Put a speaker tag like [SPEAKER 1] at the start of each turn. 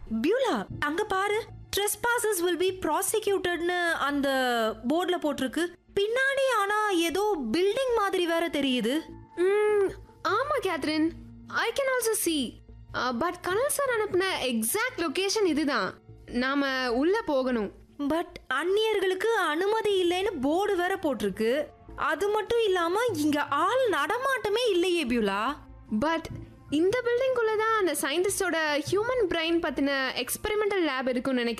[SPEAKER 1] Beulah அங்க பாரு trespassers will be ப்ராசிக்யூட்டட்னு அந்த போர்டுல போட்டிருக்கு பின்னாடி ஆனா ஏதோ பில்டிங் மாதிரி வேற தெரியுது
[SPEAKER 2] ம், ஆமா Catherine I can also see but கனல் சார் அனுப்பின எக்ஸாக்ட் லொகேஷன் இதுதான் நாம உள்ள போகணும்
[SPEAKER 1] பட் அந்நியர்களுக்கு அனுமதி இல்லைன்னு போர்டு வேற போட்டிருக்கு அது மட்டும் இல்லாம இங்க ஆள் நடமாட்டமே இல்லையே பியூலா
[SPEAKER 2] பட் இந்த பில்டிங்குள்ள தான் அந்த சயின்டிஸ்டோட ஹியூமன் பிரெயின் பத்தின எக்ஸ்பெரிமெண்டல் லேப் இருக்கும்னு நினைக்கிறேன்